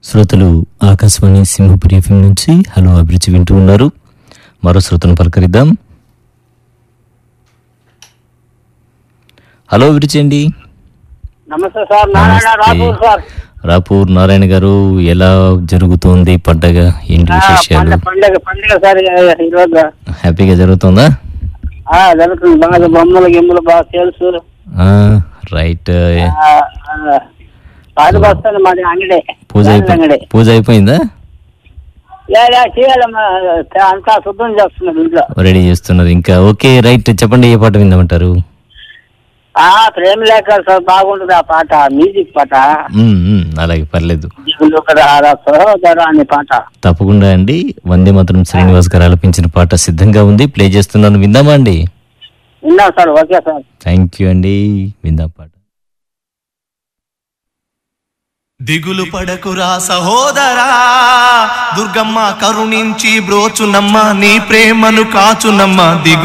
శ్రోతలు ఆకాశవాణి సింహపురి ఎఫ్ఎం నుంచి హలో అభిరుచి వింటూ ఉన్నారు మరో శ్రోతను పలకరిద్దాం హలో అభిరుచి అండి నమస్తే సార్ నారాయణ రాపూర్ సార్ రాపూర్ నారాయణ గారు ఎలా జరుగుతోంది పండగ ఏంటి ఆ, విశేషాలు పండగ పండగ పండగ సార్ ఈరోజు హ్యాపీగా జరుగుతుందా ఆ, జరుగుతుంది బాగా బొమ్మలు గిమ్మలు బాగా తెలుసు ఆ, రైట్ పాలు వస్తుంది మాది అంగడి పూజ అంగడి అయిపోయి పూజ అయిపోయిందా లే, లే, చేయాలమ్మా అంతా శుద్ధం చేస్తున్నారు ఇంట్లో రెడీ చేస్తున్నారు ఇంకా ఓకే రైట్ చెప్పండి ఏ పాట విందామంటారు ఆ ప్రేమ లేక సార్ బాగుంటుంది ఆ పాట మ్యూజిక్ పాట మ్మ్, మ్మ్, అలాగే పర్లేదు దిగులు కదా సహోదర అనే పాట తప్పకుండా అండి వందే మాత్రం శ్రీనివాస్ గారు ఆలపించిన పాట సిద్ధంగా ఉంది ప్లే చేస్తున్నాను విందామా అండి విన్నాం sir okay sir thank you అండి విందాం పాట దిగులు పడకురా సహోదరా దుర్గమ్మ కరుణించి బ్రోచునమ్మ నీ ప్రేమను కాచునమ్మ దిగు